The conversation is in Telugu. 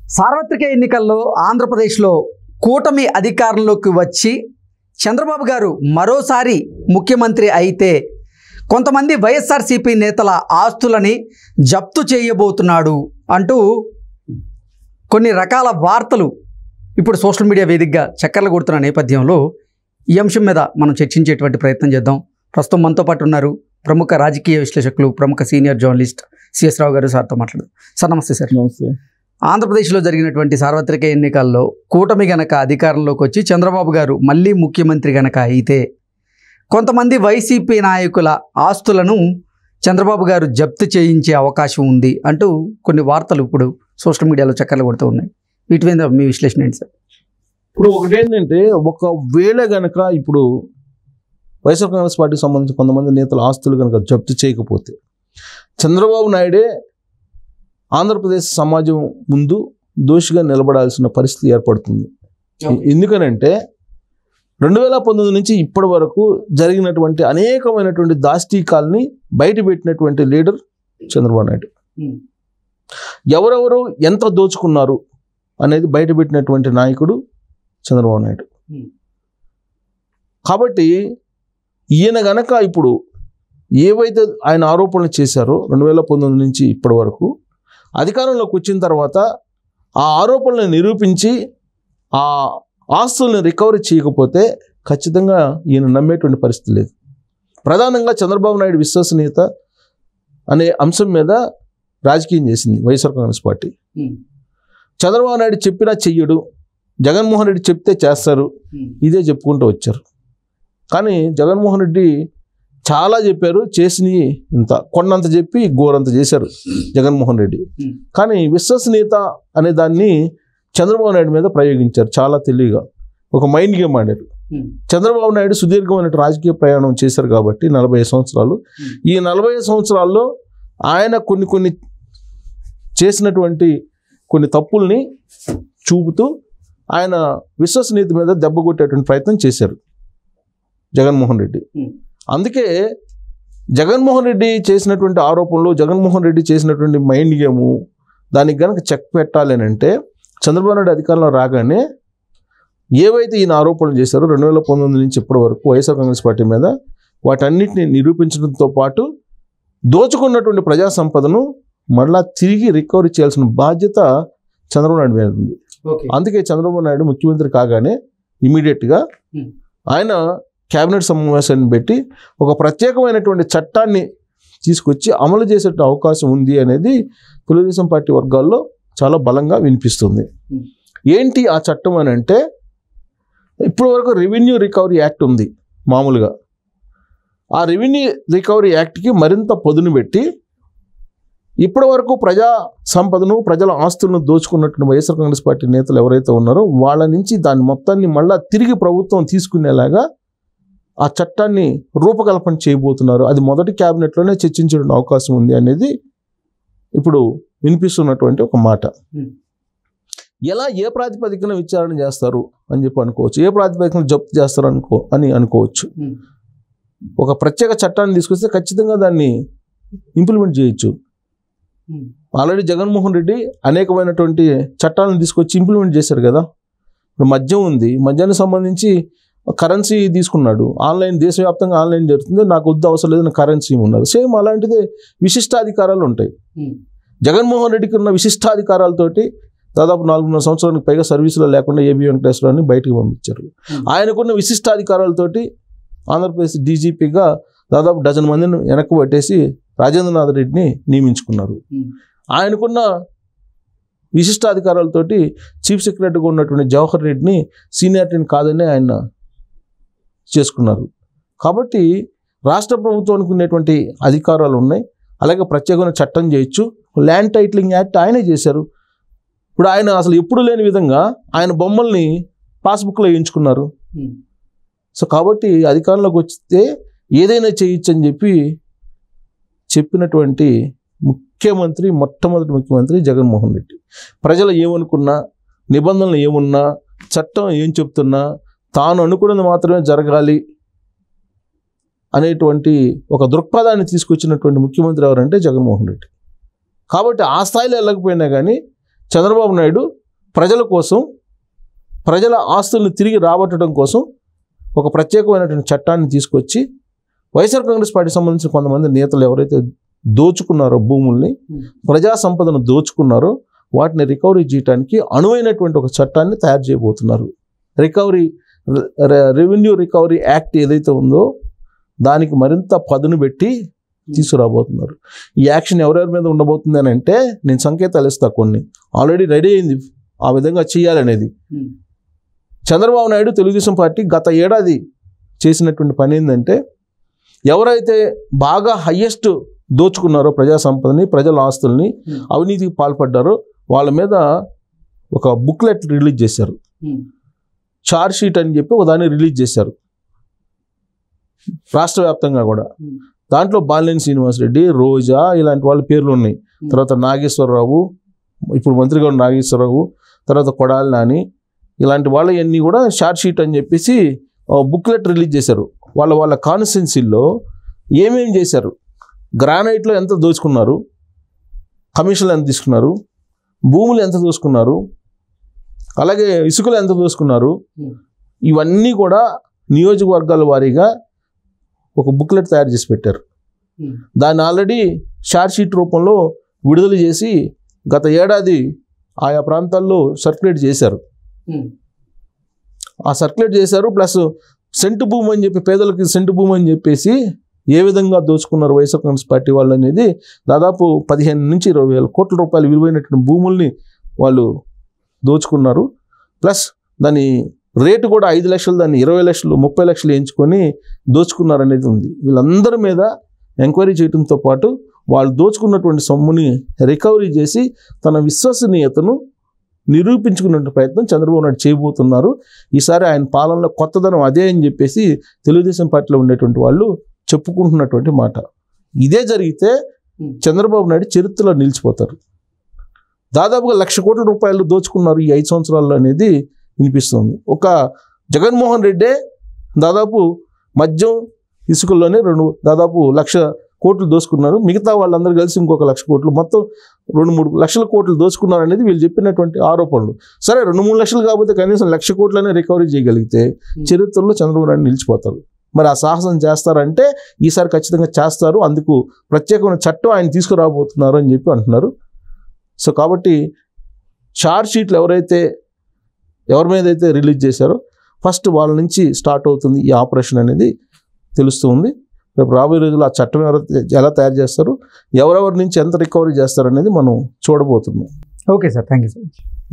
సార్వత్రిక ఎన్నికల్లో ఆంధ్రప్రదేశ్లో కూటమి అధికారంలోకి వచ్చి చంద్రబాబు గారు మరోసారి ముఖ్యమంత్రి అయితే కొంతమంది వైఎస్ఆర్సీపీ నేతల ఆస్తులని జప్తు చేయబోతున్నాడు అంటూ కొన్ని రకాల వార్తలు ఇప్పుడు సోషల్ మీడియా వేదికగా చక్కర్లు కొడుతున్న నేపథ్యంలో ఈ అంశం మీద మనం చర్చించేటువంటి ప్రయత్నం చేద్దాం ప్రస్తుతం మనతో పాటు ఉన్నారు ప్రముఖ రాజకీయ విశ్లేషకులు ప్రముఖ సీనియర్ జర్నలిస్ట్ సిఎస్ రావు గారు సార్తో మాట్లాడదాం సార్ నమస్తే సార్ నమస్తే ఆంధ్రప్రదేశ్లో జరిగినటువంటి సార్వత్రిక ఎన్నికల్లో కూటమి గనక అధికారంలోకి వచ్చి చంద్రబాబు గారు మళ్ళీ ముఖ్యమంత్రి గనక అయితే కొంతమంది వైసీపీ నాయకుల ఆస్తులను చంద్రబాబు గారు జప్తు చేయించే అవకాశం ఉంది అంటూ కొన్ని వార్తలు ఇప్పుడు సోషల్ మీడియాలో చక్కర్లు కొడుతూ ఉన్నాయి వీటి మీద మీ విశ్లేషణ ఏంటి సార్ ఇప్పుడు ఒకటేంటంటే ఒకవేళ గనక ఇప్పుడు వైఎస్ఆర్ కాంగ్రెస్ పార్టీకి సంబంధించిన కొంతమంది నేతల ఆస్తులు కనుక జప్తు చేయకపోతే చంద్రబాబు నాయుడే ఆంధ్రప్రదేశ్ సమాజం ముందు దోషిగా నిలబడాల్సిన పరిస్థితి ఏర్పడుతుంది ఎందుకనంటే రెండు వేల పంతొమ్మిది నుంచి ఇప్పటి వరకు జరిగినటువంటి అనేకమైనటువంటి దాష్టీకాల్ని బయట పెట్టినటువంటి లీడర్ చంద్రబాబు నాయుడు ఎవరెవరు ఎంత దోచుకున్నారు అనేది బయటపెట్టినటువంటి నాయకుడు చంద్రబాబు నాయుడు Hmm. కాబట్టి ఈయన గనక ఇప్పుడు ఏవైతే ఆయన ఆరోపణలు చేశారో రెండు వేల పంతొమ్మిది నుంచి ఇప్పటి వరకు అధికారంలోకి వచ్చిన తర్వాత ఆ ఆరోపణలను నిరూపించి ఆ ఆస్తుల్ని రికవరీ చేయకపోతే ఖచ్చితంగా ఈయన నమ్మేటువంటి పరిస్థితి లేదు ప్రధానంగా చంద్రబాబు నాయుడు విశ్వసనీయత అనే అంశం మీద రాజకీయం చేసింది వైఎస్ఆర్ కాంగ్రెస్ పార్టీ చంద్రబాబు నాయుడు చెప్పినా చెయ్యడు జగన్మోహన్ రెడ్డి చెప్తే చేస్తారు ఇదే చెప్పుకుంటూ వచ్చారు కానీ జగన్మోహన్ రెడ్డి చాలా చెప్పారు చేసినవి ఇంత కొన్నంత చెప్పి గోరంత చేశారు జగన్మోహన్ రెడ్డి Hmm. కానీ విశ్వసనీయత అనే దాన్ని చంద్రబాబు నాయుడు మీద ప్రయోగించారు చాలా తెలివిగా ఒక మైండ్ గేమ్ ఆడారు చంద్రబాబు నాయుడు సుదీర్ఘమైన రాజకీయ ప్రయాణం చేశారు కాబట్టి నలభై సంవత్సరాలు Hmm. ఈ నలభై సంవత్సరాల్లో ఆయన కొన్ని కొన్ని చేసినటువంటి కొన్ని తప్పుల్ని చూపుతూ ఆయన విశ్వసనీయత మీద దెబ్బ కొట్టేటువంటి ప్రయత్నం చేశారు జగన్మోహన్ రెడ్డి Hmm. అందుకే జగన్మోహన్ రెడ్డి చేసినటువంటి ఆరోపణలు జగన్మోహన్ రెడ్డి చేసినటువంటి మైండ్ గేము దానికి కనుక చెక్ పెట్టాలి అని అంటే చంద్రబాబు నాయుడు అధికారంలో రాగానే ఏవైతే ఈయన ఆరోపణలు చేశారో రెండు వేల పంతొమ్మిది నుంచి ఇప్పటి వరకు వైఎస్ఆర్ కాంగ్రెస్ పార్టీ మీద వాటన్నిటిని నిరూపించడంతో పాటు దోచుకున్నటువంటి ప్రజా సంపదను మళ్ళా తిరిగి రికవరీ చేయాల్సిన బాధ్యత చంద్రబాబు నాయుడు మీద ఉంది అందుకే చంద్రబాబు నాయుడు ముఖ్యమంత్రి కాగానే ఇమీడియట్గా Hmm. ఆయన కేబినెట్ సమావేశాన్ని పెట్టి ఒక ప్రత్యేకమైనటువంటి చట్టాన్ని తీసుకొచ్చి అమలు చేసే అవకాశం ఉంది అనేది తెలుగుదేశం పార్టీ వర్గాల్లో చాలా బలంగా వినిపిస్తుంది Hmm. ఏంటి ఆ చట్టం అని అంటే ఇప్పటి వరకు రెవెన్యూ రికవరీ యాక్ట్ ఉంది మామూలుగా ఆ రెవెన్యూ రికవరీ యాక్ట్కి మరింత పొదును పెట్టి ఇప్పటి వరకు ప్రజా సంపదను ప్రజల ఆస్తులను దోచుకున్నటువంటి వైఎస్ఆర్ కాంగ్రెస్ పార్టీ నేతలు ఎవరైతే ఉన్నారో వాళ్ళ నుంచి దాని మొత్తాన్ని మళ్ళా తిరిగి ప్రభుత్వం తీసుకునేలాగా ఆ చట్టాన్ని రూపకల్పన చేయబోతున్నారు అది మొదటి క్యాబినెట్లోనే చర్చించడం అవకాశం ఉంది అనేది ఇప్పుడు వినిపిస్తున్నటువంటి ఒక మాట Hmm. ఎలా ఏ ప్రాతిపదికన విచారణ చేస్తారు అని చెప్పి అనుకోవచ్చు ఏ ప్రాతిపదికన జప్తు చేస్తారు అనుకో అని అనుకోవచ్చు ఒక ప్రత్యేక చట్టాన్ని తీసుకొస్తే ఖచ్చితంగా దాన్ని ఇంప్లిమెంట్ చేయొచ్చు ఆల్రెడీ జగన్మోహన్ రెడ్డి అనేకమైనటువంటి చట్టాలను తీసుకొచ్చి ఇంప్లిమెంట్ చేశారు కదా ఇప్పుడు మద్యం ఉంది మద్యానికి సంబంధించి కరెన్సీ తీసుకున్నాడు ఆన్లైన్ దేశవ్యాప్తంగా ఆన్లైన్ జరుగుతుంది నాకు వద్దు అవసరం లేదు కరెన్సీ ఉన్నారు సేమ్ అలాంటిదే విశిష్టాధికారాలు ఉంటాయి జగన్మోహన్ రెడ్డికి ఉన్న విశిష్టాధికారాలతోటి దాదాపు నాలుగున్నర సంవత్సరానికి పైగా సర్వీసులో లేకుండా ఏబీ వెంకటేశ్వరాన్ని బయటికి పంపించారు Hmm. ఆయనకున్న విశిష్టాధికారాలతోటి ఆంధ్రప్రదేశ్ డీజీపీగా దాదాపు డజన్ మందిని వెనక్కి పట్టేసి రాజేంద్రనాథ్ రెడ్డిని నియమించుకున్నారు ఆయనకున్న విశిష్టాధికారాలతోటి చీఫ్ సెక్రటరీగా ఉన్నటువంటి జవహర్ రెడ్డిని సీనియారిటీని కాదని ఆయన చేసుకున్నారు కాబట్టి రాష్ట్ర ప్రభుత్వానికి ఉన్నటువంటి అధికారాలు ఉన్నాయి అలాగే ప్రత్యేకమైన చట్టం చేయొచ్చు ల్యాండ్ టైటిలింగ్ యాక్ట్ ఆయనే చేశారు ఇప్పుడు ఆయన అసలు ఎప్పుడు లేని విధంగా ఆయన బొమ్మల్ని పాస్బుక్లో వేయించుకున్నారు సో కాబట్టి అధికారంలోకి వస్తే ఏదైనా చేయొచ్చు అని చెప్పి చెప్పినటువంటి ముఖ్యమంత్రి మొట్టమొదటి ముఖ్యమంత్రి జగన్మోహన్ రెడ్డి ప్రజలు ఏమనుకున్నా నిబంధనలు ఏమున్నా చట్టం ఏం చెప్తున్నా తాను అనుకున్నది మాత్రమే జరగాలి అనేటువంటి ఒక దృక్పథాన్ని తీసుకొచ్చినటువంటి ముఖ్యమంత్రి ఎవరంటే జగన్మోహన్ రెడ్డి కాబట్టి ఆ స్థాయిలో వెళ్ళకపోయినా కానీ చంద్రబాబు నాయుడు ప్రజల కోసం ప్రజల ఆస్తుల్ని తిరిగి రాబట్టడం కోసం ఒక ప్రత్యేకమైనటువంటి చట్టాన్ని తీసుకొచ్చి వైఎస్ఆర్ కాంగ్రెస్ పార్టీకి సంబంధించిన కొంతమంది నేతలు ఎవరైతే దోచుకున్నారో భూముల్ని ప్రజా సంపదను దోచుకున్నారో వాటిని రికవరీ చేయడానికి అనువైనటువంటి ఒక చట్టాన్ని తయారు చేయబోతున్నారు రికవరీ రె- రెవెన్యూ రికవరీ యాక్ట్ ఏదైతే ఉందో దానికి మరింత పదును పెట్టి తీసుకురాబోతున్నారు ఈ యాక్షన్ ఎవరెవరి మీద ఉండబోతుంది అని అంటే నేను సంకేతాలు ఇస్తా కొన్ని ఆల్రెడీ రెడీ అయింది ఆ విధంగా చేయాలనేది చంద్రబాబు నాయుడు తెలుగుదేశం పార్టీ గత ఏడాది చేసినటువంటి పని ఏంటంటే ఎవరైతే బాగా హయ్యెస్ట్ దోచుకున్నారో ప్రజా సంపదని ప్రజల ఆస్తుల్ని అవినీతికి పాల్పడ్డారో వాళ్ళ మీద ఒక బుక్లెట్ రిలీజ్ చేశారు చార్జ్ షీట్ అని చెప్పి ఒక దాన్ని రిలీజ్ చేశారు రాష్ట్ర వ్యాప్తంగా కూడా Hmm. దాంట్లో బాలినేని శ్రీనివాసరెడ్డి రోజా ఇలాంటి వాళ్ళ పేర్లు ఉన్నాయి Hmm. తర్వాత నాగేశ్వరరావు ఇప్పుడు మంత్రిగా ఉన్న నాగేశ్వరరావు తర్వాత కొడాలి నాని ఇలాంటి వాళ్ళవన్నీ కూడా షార్ట్ షీట్ అని చెప్పేసి బుక్లెట్ రిలీజ్ చేశారు వాళ్ళ వాళ్ళ కాన్స్టిట్యున్సీల్లో ఏమేం చేశారు గ్రానైట్లో ఎంత దోచుకున్నారు కమిషన్లు ఎంత తీసుకున్నారు భూములు ఎంత దోచుకున్నారు అలాగే ఇసుకలు ఎంత దోచుకున్నారు Hmm. ఇవన్నీ కూడా నియోజకవర్గాల వారీగా ఒక బుక్లెట్ తయారు చేసి పెట్టారు Hmm. దాన్ని ఆల్రెడీ షార్ట్ షీట్ రూపంలో విడుదల చేసి గత ఏడాది ఆయా ప్రాంతాల్లో సర్క్యులేట్ చేశారు ఆ సర్క్యులేట్ చేశారు ప్లస్ సెంటు భూమి అని చెప్పి పేదలకి సెంటు భూమి అని చెప్పేసి ఏ విధంగా దోచుకున్నారు వైఎస్ఆర్ కాంగ్రెస్ పార్టీ వాళ్ళు అనేది దాదాపు పదిహేను నుంచి ఇరవై వేల కోట్ల రూపాయలు విలువైనటువంటి భూముల్ని వాళ్ళు దోచుకున్నారు ప్లస్ దాని రేటు కూడా ఐదు లక్షలు దాన్ని ఇరవై లక్షలు ముప్పై లక్షలు ఎంచుకొని దోచుకున్నారు అనేది ఉంది వీళ్ళందరి మీద ఎంక్వైరీ చేయడంతో పాటు వాళ్ళు దోచుకున్నటువంటి సొమ్ముని రికవరీ చేసి తన విశ్వసనీయతను నిరూపించుకునే ప్రయత్నం చంద్రబాబు నాయుడు చేయబోతున్నారు ఈసారి ఆయన పాలనలో కొత్తదనం అదే అని చెప్పేసి తెలుగుదేశం పార్టీలో ఉండేటువంటి వాళ్ళు చెప్పుకుంటున్నటువంటి మాట ఇదే జరిగితే Hmm. చంద్రబాబు నాయుడు చరిత్రలో నిలిచిపోతారు దాదాపుగా లక్ష కోట్ల రూపాయలు దోచుకున్నారు ఈ ఐదు సంవత్సరాల్లో అనేది వినిపిస్తుంది ఒక జగన్మోహన్ రెడ్డే దాదాపు మద్యం ఇసుకల్లోనే రెండు దాదాపు లక్ష కోట్లు దోచుకున్నారు మిగతా వాళ్ళందరూ కలిసి ఇంకొక లక్ష కోట్లు మొత్తం రెండు మూడు లక్షల కోట్లు దోచుకున్నారు అనేది వీళ్ళు చెప్పినటువంటి ఆరోపణలు సరే రెండు మూడు లక్షలు కాకపోతే కనీసం లక్ష కోట్లనే రికవరీ చేయగలిగితే చరిత్రలో చంద్రబాబు నాయుడు నిలిచిపోతారు మరి ఆ సాహసం చేస్తారంటే ఈసారి ఖచ్చితంగా చేస్తారు అందుకు ప్రత్యేకమైన చట్టం ఆయన తీసుకురాబోతున్నారు అని చెప్పి అంటున్నారు సో కాబట్టి చార్జ్ షీట్లు ఎవరైతే ఎవరి మీద అయితే రిలీజ్ చేశారో ఫస్ట్ వాళ్ళ నుంచి స్టార్ట్ అవుతుంది ఈ ఆపరేషన్ అనేది తెలుస్తూ ఉంది రేపు రాబోయే రోజుల్లో ఆ చట్టం ఎవరు ఎలా తయారు చేస్తారు ఎవరెవరి నుంచి ఎంత రికవరీ చేస్తారు అనేది మనం చూడబోతున్నాం okay sir thank you so much